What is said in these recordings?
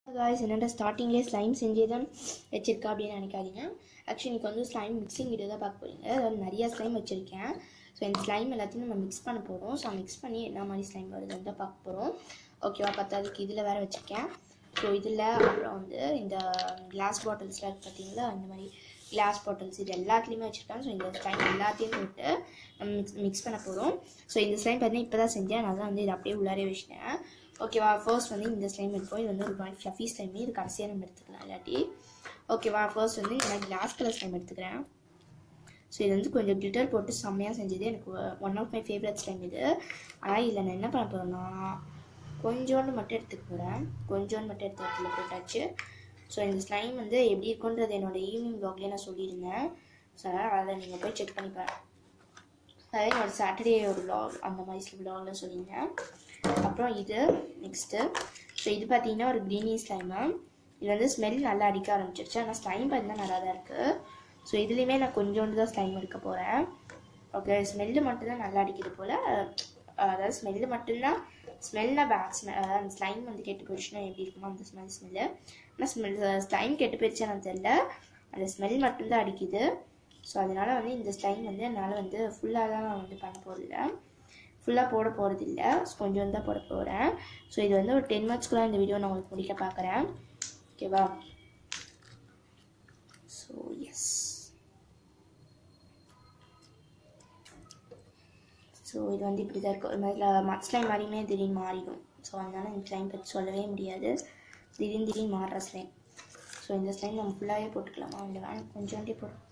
Guys என்னடா ஸ்டார்டிங்லேயே slime செஞ்சே தான் வச்சிருக்கா அப்படின்னு நினைக்காதீங்க ஆக்சுவலி இன்னைக்கு வந்து ஸ்லைம் மிக்சிங் வீடியோ தான் பார்க்க போறீங்க அதாவது நிறைய ஸ்லைம் வச்சுருக்கேன் ஸோ இந்த ஸ்லைம் எல்லாத்தையும் நம்ம மிக்ஸ் பண்ண போகிறோம் ஸோ மிக்ஸ் பண்ணி என்ன மாதிரி ஸ்லைம் வருதுன்னு தான் பார்க்க போகிறோம் ஓகேவா பத்தாதுக்கு இதில் வேறு வச்சுருக்கேன் ஸோ இதில் அப்புறம் வந்து இந்த கிளாஸ் பாட்டில்ஸ்லாம் இருக்குது பார்த்தீங்களா இந்த மாதிரி கிளாஸ் பாட்டில்ஸ் இது எல்லாத்துலேயுமே வச்சுருக்கேன் ஸோ இந்த ஸ்லைம் எல்லாத்தையும் போட்டு நம்ம மிக்ஸ் மிக்ஸ் பண்ண போகிறோம் ஸோ இந்த ஸ்லைம் பார்த்தீங்கன்னா இப்போ தான் செஞ்சேன் நான் தான் வந்து இதை அப்படியே உள்ளாரே வச்சிட்டேன் ஓகேவா ஃபர்ஸ்ட் வந்து இந்த ஸ்லைம் எடுப்போம் இது வந்து ஒரு மாதிரி ஃப்ளஃபி ஸ்லைம் இது கடைசியாக நம்ம எடுத்துக்கலாம் இல்லாட்டி ஓகேவா ஃபர்ஸ்ட் வந்து நான் கிளாஸ் கலர் ஸ்லைம் எடுத்துக்கிறேன் ஸோ இது வந்து கொஞ்சம் கிளிட்டர் போட்டு செம்மையாக செஞ்சது எனக்கு one of my favourite slime இது ஆனால் இதில் நான் என்ன பண்ண போகிறேன்னா கொஞ்சோண்டு மட்டும் எடுத்துக்க போகிறேன் கொஞ்சோண்டு மட்டும் எடுத்து இடத்துல போட்டாச்சு ஸோ இந்த ஸ்லைம் வந்து எப்படி இருக்குன்றது என்னோட ஈவினிங் ப்ளாக்லேயே நான் சொல்லியிருந்தேன் ஸோ அதனால் அதை நீங்கள் போய் செக் பண்ணி பாருங்க அதாவது என்னோட சாட்டர்டே ஒரு vlog அந்த மாதிரி வ்ளாகில் சொல்லியிருந்தேன் அப்புறம் இது நெக்ஸ்ட்டு ஸோ இது பார்த்தீங்கன்னா ஒரு க்ரீனி ஸ்லைமு இது வந்து ஸ்மெல் நல்லா அடிக்க ஆரம்பிச்சிருச்சு ஆனால் ஸ்லைம் பார்த்தீங்கன்னா நல்லா தான் இருக்குது ஸோ இதுலேயுமே நான் கொஞ்சோண்டு தான் ஸ்லைம் எடுக்க போகிறேன் ஓகே ஸ்மெல்லு மட்டும்தான் நல்லா அடிக்குது போல் அதாவது ஸ்மெல்லு மட்டும்தான் ஸ்மெல்னா பேட் ஸ்மெல் அதாவது அந்த ஸ்லைம் வந்து கெட்டு போயிடுச்சுன்னா எப்படி இருக்குமோ அந்த ஸ்மெல் ஸ்மெல்லு ஆனால் ஸ்மெல் ஸ்லைம் கெட்டு போயிடுச்சு எனக்கு தெரியல அந்த ஸ்மெல் மட்டும்தான் அடிக்குது ஸோ அதனால வந்து இந்த ஸ்லைம் வந்து என்னால் வந்து ஃபுல்லாக தான் நான் வந்து பண்ண போகிறதில்ல ஃபுல்லாக போட போகிறது இல்லை கொஞ்சம் தான் போட போகிறேன் ஸோ இது வந்து ஒரு டென் மினிட்ஸ்க்குள்ள இந்த வீடியோ நான் உங்களுக்கு முடிக்க பார்க்குறேன் ஓகேவா ஸோ எஸ் ஸோ இது வந்து இப்படி தான் இருக்கும் ஒரு மாதிரி மட் ஸ்லைம் மாதிரியுமே திடீர்னு மாறிடும் ஸோ அதனால் இந்த ஸ்லைம் பற்றி சொல்லவே முடியாது திடீர்னு திடீர்னு மாறுற ஸ்லைம் ஸோ இந்த ஸ்லைம் நம்ம ஃபுல்லாகவே போட்டுக்கலாமா இல்லை வேணும் கொஞ்சோண்டே போடும்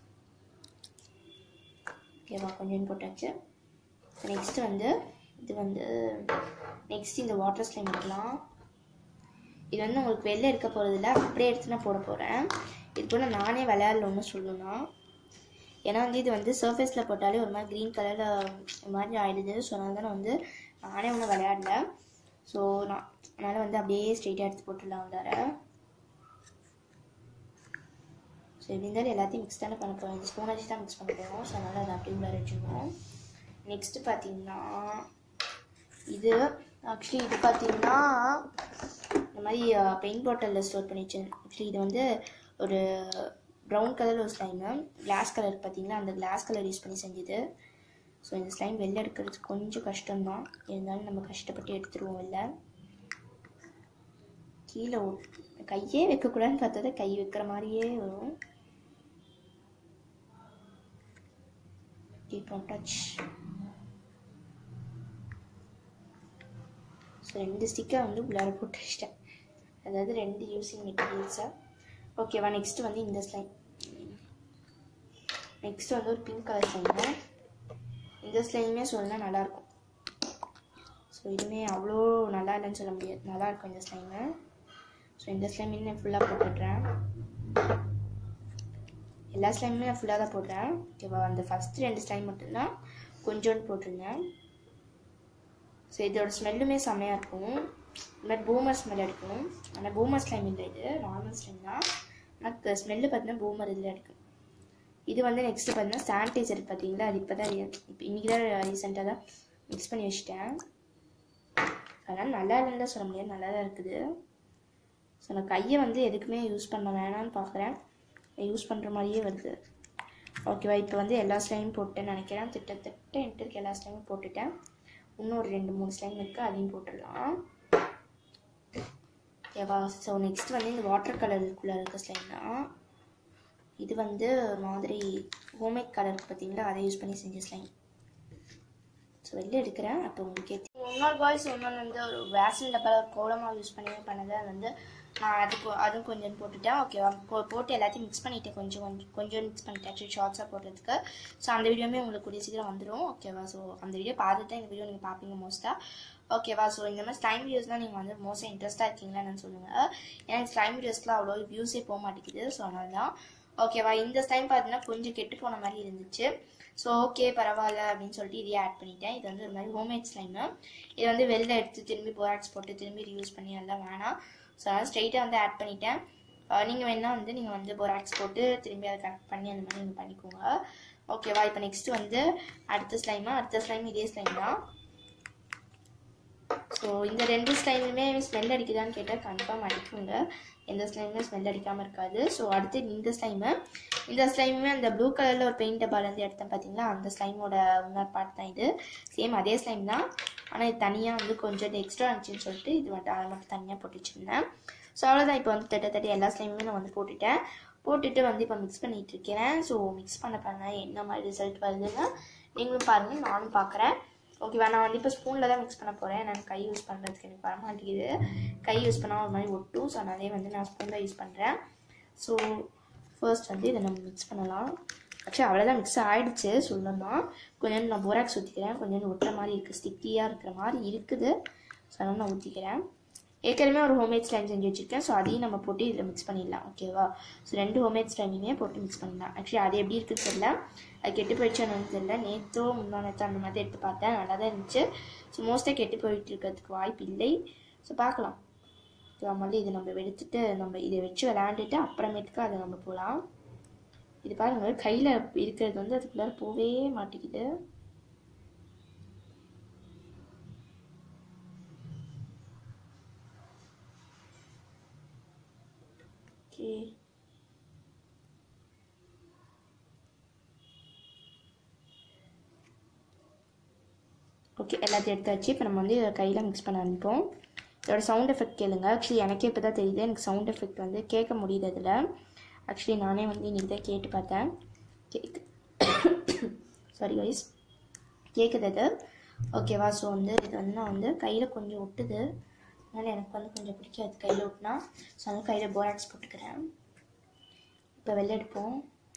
ஓகேவா கொஞ்சம் போட்டாச்சு நெக்ஸ்ட் வந்து இது வந்து நெக்ஸ்ட் இந்த வாட்டர் ஸ்லைம் எடுக்கலாம் இது வந்து உங்களுக்கு வெளில எடுக்க போகிறதில்ல அப்படியே எடுத்து நான் போட போகிறேன் இது கூட நானே விளையாடலன்னு சொல்லணும்னா ஏன்னா வந்து இது வந்து சர்ஃபேஸில் போட்டாலே ஒரு மாதிரி க்ரீன் கலரில் ஒரு மாதிரி ஆயிடுது ஸோ அதனால தான் நான் வந்து நானே ஒன்றும் விளையாடல ஸோ நான் அதனால் வந்து அப்படியே ஸ்ட்ரெயிட்டாக எடுத்து போட்டுடலாம் உள்ளார ஸோ எப்படி இருந்தாலும் எல்லாத்தையும் மிக்ஸ் தானே பண்ண போகிறோம் இந்த ஸ்பூன் வச்சு தான் மிக்ஸ் பண்ண போகிறோம் ஸோ அதனால் அதை அப்படியே உள்ளார வச்சுருவோம் நெக்ஸ்ட்டு பார்த்தீங்கன்னா இது ஆக்சுவலி இது பார்த்தீங்கன்னா இந்த மாதிரி பெயிண்ட் பாட்டிலில் ஸ்டோர் பண்ணி வச்சேன் ஆக்சுவலி இது வந்து ஒரு ப்ரௌன் கலர் ஒரு ஸ்லைமு கிளாஸ் கலர் பார்த்தீங்கன்னா அந்த கிளாஸ் கலர் யூஸ் பண்ணி செஞ்சது ஸோ இந்த ஸ்லைம் வெளில எடுக்கிறது கொஞ்சம் கஷ்டம்தான் இருந்தாலும் நம்ம கஷ்டப்பட்டு எடுத்துருவோம் வெளில கீழே கையே வைக்கக்கூடாதுன்னு பார்த்தா கை வைக்கிற மாதிரியே வரும் கீப் ஆன் டச் ஸோ ரெண்டு ஸ்டிக்கை வந்து உள்ளார போட்டு வச்சிட்டேன் அதாவது ரெண்டு யூஸிங் மெட்டீரியல்ஸை ஓகேவா நெக்ஸ்ட் வந்து இந்த ஸ்லைம் நெக்ஸ்ட் வந்து ஒரு பிங்க் கலர் ஸ்லைம் இந்த ஸ்லைமே சொல்லலாம் நல்லாயிருக்கும் ஸோ இதுவுமே அவ்வளோ நல்லா இல்லைன்னு சொல்ல முடியாது நல்லாயிருக்கும் இந்த ஸ்லைமு ஸோ இந்த ஸ்லைம் இன்னும் ஃபுல்லாக போட்டுடுறேன் எல்லா ஸ்லைமுமே நான் ஃபுல்லாக தான் போடுறேன் ஓகேவா அந்த ஃபஸ்ட்டு ரெண்டு ஸ்லைம் மட்டும்தான் கொஞ்சோண்டு போட்டிருந்தேன் ஸோ இதோட ஸ்மெல்லுமே செம்மையாக இருக்கும் இந்த மாதிரி பூமர் ஸ்மெல் அடிக்கும் ஆனால் பூமர் ஸ்லைம் இல்லை இது நார்மல் ஸ்லைம் தான் ஆனால் ஸ்மெல்லு பார்த்தீங்கன்னா பூமர் இதில் அடிக்கும் இது வந்து நெக்ஸ்ட்டு பார்த்தீங்கன்னா சானிடைசர் பார்த்தீங்களா அது இப்போ தான் இப்போ இன்றைக்கி தான் ரீசெண்டாக தான் மிக்ஸ் பண்ணி வச்சுட்டேன் அதனால் நல்லா இல்லைன்னு தான் சொல்ல முடியாது நல்லா தான் இருக்குது ஸோ நான் கையை வந்து எதுக்குமே யூஸ் பண்ண வேணாம்னு பார்க்குறேன் யூஸ் பண்ணுற மாதிரியே வருது ஓகேவா இப்போ வந்து எல்லா ஸ்லைமும் போட்டேன்னு நினைக்கிறேன் திட்டத்தட்ட என்கிட்ட இருக்க எல்லா ஸ்லைமும் போட்டுட்டேன் இன்னும் ஒரு ரெண்டு மூணு ஸ்லைம் இருக்குது அதையும் போட்டுடலாம் ஓகேவா ஸோ நெக்ஸ்ட் வந்து இந்த வாட்டர் கலருக்குள்ளே இருக்க ஸ்லைம் தான் இது வந்து ஒரு மாதிரி ஹோம்மேட் கலர் பார்த்தீங்களா அதை யூஸ் பண்ணி செஞ்ச ஸ்லைம் ஸோ வெளில எடுக்கிறேன் அப்போ உங்களுக்கே இன்னொரு பாய்ஸ் இன்னொன்று வந்து ஒரு வேசன் டப்பாவில் ஒரு கோலமாக யூஸ் பண்ணி பண்ணது அது வந்து நான் அதுக்கு அதுவும் கொஞ்சம் போட்டுட்டேன் ஓகேவா போ போட்டு எல்லாத்தையும் மிக்ஸ் பண்ணிட்டேன் கொஞ்சம் கொஞ்சம் கொஞ்சம் மிக்ஸ் பண்ணிட்டேன் ஆக்சுவலி ஷார்ட்ஸாக போடுறதுக்கு ஸோ அந்த வீடியோமே உங்களுக்கு கூடிய சீக்கிரம் வந்துடும் ஓகேவா ஸோ அந்த வீடியோ பார்த்துட்டு தான் இந்த வீடியோ நீங்கள் பார்ப்பீங்க மோஸ்ட்டாக ஓகேவா ஸோ இந்த மாதிரி ஸ்லைம் வீடியோஸ்லாம் நீங்கள் வந்து மோஸ்ட்டாக இன்ட்ரெஸ்ட்டாக இருக்கீங்களான்னு சொல்லுங்கள் ஏன்னா ஸ்லைம் வீடியோஸ்க்குலாம் அவ்வளோ வியூஸே போக மாட்டேங்குது ஸோ அதனால தான் ஓகேவா இந்த டைம் பார்த்தீங்கன்னா கொஞ்சம் கெட்டு போன மாதிரி இருந்துச்சு ஸோ ஓகே பரவாயில்ல அப்படின்னு சொல்லிட்டு இதையே ஆட் பண்ணிட்டேன் இது வந்து ஒரு மாதிரி ஹோம்மேட் ஸ்லைமு இது வந்து வெளில எடுத்து திரும்பி போராக்ஸ் போட்டு திரும்பி ரியூஸ் பண்ணி எல்லாம் வேணாம் ஸோ அதனால் ஸ்ட்ரைட்டாக வந்து ஆட் பண்ணிட்டேன் நீங்கள் வேணால் வந்து நீங்கள் வந்து போராக்ஸ் போட்டு திரும்பி அதை கனெக்ட் பண்ணி அந்த மாதிரி நீங்கள் பண்ணிக்கோங்க ஓகேவா இப்போ நெக்ஸ்ட் வந்து அடுத்த ஸ்லைமா அடுத்த ஸ்லைம் இதே ஸ்லைம் தான் ஸோ இந்த ரெண்டு ஸ்லைமுமே ஸ்மெல் அடிக்குதான்னு கேட்டால் கன்ஃபார்ம் அடிக்குங்க எந்த ஸ்லைமுமே ஸ்மெல் அடிக்காமல் இருக்காது ஸோ அடுத்து இந்த ஸ்லைமு இந்த ஸ்லைமுமே அந்த ப்ளூ கலரில் ஒரு பெயிண்ட் டப்பாலேருந்து எடுத்தேன் பார்த்தீங்களா அந்த ஸ்லைமோட இன்னொரு பார்ட் தான் இது சேம் அதே ஸ்லைம் தான் ஆனால் இது தனியாக வந்து கொஞ்சம் எக்ஸ்ட்ரா இருந்துச்சுன்னு சொல்லிட்டு இது மட்டும் அதை மட்டும் தனியாக போட்டு வச்சுருந்தேன் ஸோ அவ்வளோதான் இப்போ வந்து தட்ட தட்ட எல்லா ஸ்லைமுமே நான் வந்து போட்டுட்டேன் போட்டுட்டு வந்து இப்போ மிக்ஸ் பண்ணிட்டு இருக்கிறேன் ஸோ மிக்ஸ் பண்ண பாருங்க என்ன மாதிரி ரிசல்ட் வருதுன்னு நீங்களும் பாருங்கள் நானும் பார்க்குறேன் ஓகேவா நான் வந்து இப்போ ஸ்பூனில் தான் மிக்ஸ் பண்ண போகிறேன் நான் கை யூஸ் பண்ணுறதுக்கு எனக்கு வர மாட்டேங்குது கை யூஸ் பண்ணால் ஒரு மாதிரி ஒட்டும் ஸோ அதனாலே வந்து நான் ஸ்பூன் தான் யூஸ் பண்ணுறேன் ஸோ ஃபர்ஸ்ட் வந்து இதை நம்ம மிக்ஸ் பண்ணலாம் ஆக்சுவலி அவ்வளோதான் மிக்ஸ் ஆகிடுச்சு சொல்லணும் கொஞ்சம் நான் போராக்ஸ் ஊற்றிக்கிறேன் கொஞ்சம் ஒட்டுற மாதிரி இருக்குது ஸ்டிக்கியாக இருக்கிற மாதிரி இருக்குது ஸோ அதனால் நான் ஊற்றிக்கிறேன் ஏற்கனவே ஒரு ஹோம்மேட் ஸ்லைம் செஞ்சு வச்சுருக்கேன் ஸோ அதையும் நம்ம போட்டு இதில் மிக்ஸ் பண்ணிடலாம் ஓகேவா ஸோ ரெண்டு ஹோம்மேட் ஸ்லைமையுமே போட்டு மிக்ஸ் பண்ணலாம் ஆக்சுவலி அது எப்படி இருக்குன்னு தெரியல அது கெட்டு போயிடுச்சுன்னு தெரியல நேற்றோ முந்தா நேற்றோ அந்த மாதிரி எடுத்து பார்த்தேன் நல்லா தான் இருந்துச்சு ஸோ மோஸ்ட்டாக கெட்டு போயிட்டு இருக்கிறதுக்கு வாய்ப்பு இல்லை ஸோ பார்க்கலாம் ஸோ வந்து இதை நம்ம எடுத்துட்டு நம்ம இதை வச்சு விளையாண்டுட்டு அப்புறமேட்டுக்கு அதை நம்ம போகலாம் இது பாருங்க கையில் இருக்கிறது வந்து அதுக்குள்ளார போவே மாட்டேங்குது ஓகே ஓகே எல்லாத்தையும் எடுத்தாச்சு இப்போ நம்ம வந்து இதை கையில் மிக்ஸ் பண்ண ஆரம்பிப்போம் இதோட சவுண்ட் எஃபெக்ட் கேளுங்க ஆக்சுவலி எனக்கே இப்போ தான் தெரியுது எனக்கு சவுண்ட் எஃபெக்ட் வந்து கேட்க முடியுது அதில் ஆக்சுவலி நானே வந்து இன்னைக்கு தான் கேட்டு பார்த்தேன் கேக்கு சாரி வைஸ் கேட்குது அது ஓகேவா ஸோ வந்து இது வந்து நான் வந்து கையில் கொஞ்சம் ஒட்டுது அதனால் எனக்கு வந்து கொஞ்சம் பிடிக்காது கையில் ஒட்டினா ஸோ அதனால் கையில் போராக்ஸ் போட்டுக்கிறேன் இப்போ வெளில எடுப்போம்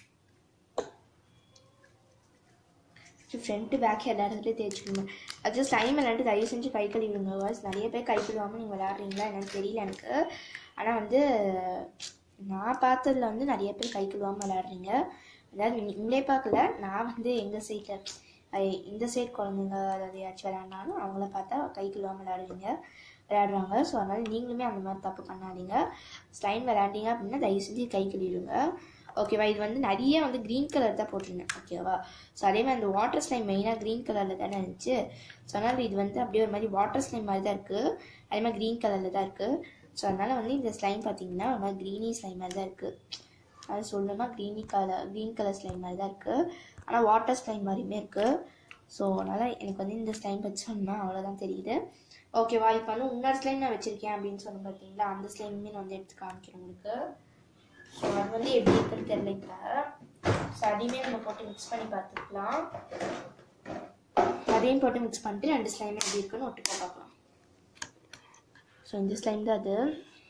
ஃப்ரண்ட்டு பேக் எல்லா இடத்துலையும் தேய்ச்சிக்கணும் அது ஸ்லைம் விளையாண்டு தயவு செஞ்சு கை கழுவிடுங்க வாய்ஸ் நிறைய பேர் கை கழுவாமல் நீங்கள் விளையாடுறீங்களா என்னன்னு தெரியல எனக்கு ஆனால் வந்து நான் பார்த்ததுல வந்து நிறைய பேர் கை கழுவாமல் விளையாடுறீங்க அதாவது நீ- நீங்களே பார்க்கல நான் வந்து எங்கள் சைடில் இந்த சைடு குழந்தைங்க அதாவது யாச்சும் விளையாடினாலும் அவங்கள பார்த்தா கை கழுவாமல் விளையாடுவீங்க விளையாடுறாங்க ஸோ அதனால் நீங்களுமே அந்த மாதிரி தப்பு பண்ணாதீங்க ஸ்லைம் விளையாண்டீங்க அப்படின்னா தயவு செஞ்சு கை கழுவிடுங்க ஓகேவா இது வந்து நிறைய வந்து க்ரீன் கலர் தான் போட்டிருந்தேன் ஓகேவா ஸோ அதே மாதிரி அந்த வாட்டர் ஸ்லைம் மெயினாக க்ரீன் கலரில் தானே இருந்துச்சு ஸோ அதனால் இது வந்து அப்படியே ஒரு மாதிரி வாட்டர் ஸ்லைம் மாதிரி தான் இருக்குது அதே மாதிரி க்ரீன் கலரில் தான் இருக்குது ஸோ அதனால் வந்து இந்த ஸ்லைம் பார்த்தீங்கன்னா ஒரு மாதிரி க்ரீனி ஸ்லைம் மாதிரி தான் இருக்குது அது சொல்லணும்னா greeny colour green colour slime மாதிரி தான் இருக்குது ஆனால் வாட்டர் ஸ்லைம் மாதிரியுமே இருக்குது ஸோ அதனால் எனக்கு வந்து இந்த ஸ்லைம் வச்சோம்னா அவ்வளோதான் தெரியுது ஓகேவா இப்போ வந்து இன்னொரு ஸ்லைம் நான் வச்சுருக்கேன் அப்படின்னு சொன்ன பார்த்தீங்களா அந்த ஸ்லைமுமே நான் வந்து எடுத்து காமிக்கிறேன் உங்களுக்கு ஸோ அது வந்து எப்படி இருக்குன்னு தெரியல இப்போ ஸோ அதையுமே நம்ம போட்டு மிக்ஸ் பண்ணி பார்த்துக்கலாம் அதையும் போட்டு மிக்ஸ் பண்ணிட்டு ரெண்டு ஸ்லைம் எப்படி இருக்குன்னு ஒட்டுக்கா பார்க்கலாம் ஸோ இந்த ஸ்லைம் தான் அது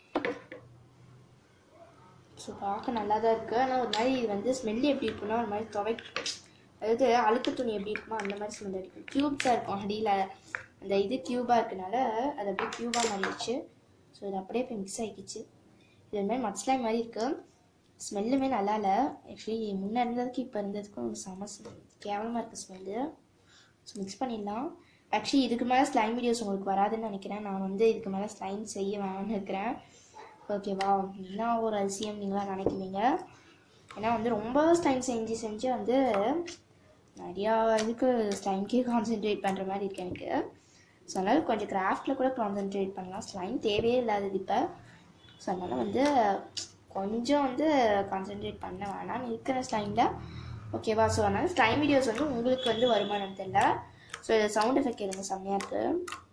ஸோ பார்க்க நல்லா தான் இருக்குது ஆனால் ஒரு மாதிரி இது வந்து ஸ்மெல் எப்படி இருக்குன்னா ஒரு மாதிரி துவை அதாவது அழுக்கு துணி எப்படி இருக்குமோ அந்த மாதிரி ஸ்மெல் அடிக்கும் க்யூப்ஸாக இருக்கும் அடியில் அந்த இது க்யூபாக இருக்கனால அது அப்படியே க்யூபாக மாறிடுச்சு ஸோ இது அப்படியே இப்போ மிக்ஸ் ஆகிக்கிச்சு இது ஒரு மாதிரி மச்லாய் மாதிரி இருக்குது ஸ்மெல்லுமே நல்லா இல்லை ஆக்சுவலி முன்னே இருந்ததுக்கு இப்போ இருந்ததுக்கும் செம smell. கேவலமாக இருக்குது ஸ்மெல்லு ஸோ மிக்ஸ் பண்ணிடலாம் ஆக்சுவலி இதுக்கு மேலே ஸ்லைம் வீடியோஸ் உங்களுக்கு வராதுன்னு நினைக்கிறேன் நான் வந்து இதுக்கு மேலே ஸ்லைம் செய்ய வேணாம்னு இருக்கிறேன் ஓகேவா என்ன ஒரு அதிசயம் நீங்களாம் நினைக்குவீங்க ஏன்னா வந்து ரொம்ப ஸ்லைம் செஞ்சு செஞ்சு வந்து நிறையா இதுக்கு ஸ்லைம்க்கே கான்சென்ட்ரேட் பண்ணுற மாதிரி இருக்கு எனக்கு ஸோ அதனால் கொஞ்சம் கிராஃப்டில் கூட கான்சென்ட்ரேட் பண்ணலாம் ஸ்லைம் தேவையே இல்லாதது இப்போ ஸோ அதனால் வந்து கொஞ்சம் வந்து கான்சென்ட்ரேட் பண்ண வேணாம்னு இருக்கிற ஸ்லைமில் ஓகேவா ஸோ அதனால் ஸ்லைம் வீடியோஸ் வந்து உங்களுக்கு வந்து வருமானம் தெரியல ஸோ இது சவுண்ட் எஃபெக்ட் எதுங்க செம்மையாக இருக்குது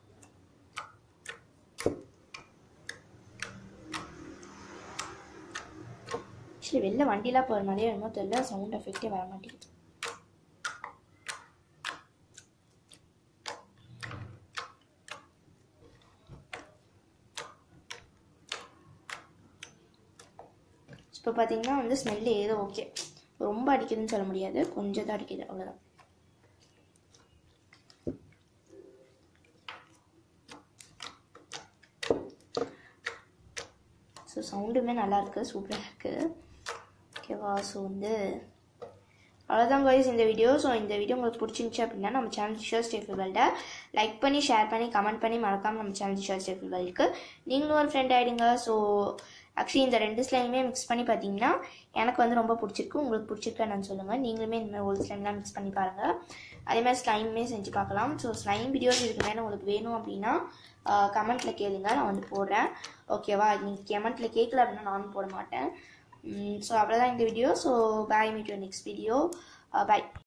ஆக்சுவலி வெளில வண்டிலாம் போகிறனாலே என்னமோ தெரியல சவுண்ட் எஃபெக்டே வர மாட்டேங்குது இப்போ பார்த்தீங்கன்னா வந்து ஸ்மெல்லு ஏதோ ஓகே ரொம்ப அடிக்குதுன்னு சொல்ல முடியாது கொஞ்சம் தான் அடிக்குது அவ்வளோதான் ஸோ சவுண்டுமே நல்லா இருக்கு சூப்பராக இருக்குது ஓகேவா ஸோ வந்து அவ்வளோதான் guys இந்த வீடியோ ஸோ இந்த வீடியோ உங்களுக்கு பிடிச்சிருந்துச்சு அப்படின்னா நம்ம சேனல் ஷியர் ஸ்டேஃபில் வேர்ல்டை லைக் பண்ணி ஷேர் பண்ணி கமெண்ட் பண்ணி மறக்காமல் நம்ம சேனல் ஷியர் ஸ்டேஃபில் வேர்ல்டுக்கு நீங்களும் ஒரு ஃப்ரெண்ட் ஆகிடுங்க ஸோ ஆக்சுவலி இந்த ரெண்டு ஸ்லைமே மிக்ஸ் பண்ணி பார்த்தீங்கன்னா எனக்கு வந்து ரொம்ப பிடிச்சிருக்கு உங்களுக்கு பிடிச்சிருக்கா நான் சொல்லுங்கள் நீங்களுமே இந்த மாதிரி ஒரு ஸ்லைம்லாம் மிக்ஸ் பண்ணி பாருங்கள் அதே மாதிரி ஸ்லைமே செஞ்சு பார்க்கலாம் ஸோ ஸ்லைம் வீடியோஸ் இதுக்கு மேலே உங்களுக்கு வேணும் அப்படின்னா கமெண்ட்டில் கேளுங்க நான் வந்து போடுறேன் ஓகேவா நீங்கள் கமெண்ட்டில் கேட்கல அப்படின்னா நானும் போட மாட்டேன் ஸோ அவ்வளோதான் இந்த video so bye meet you next video bye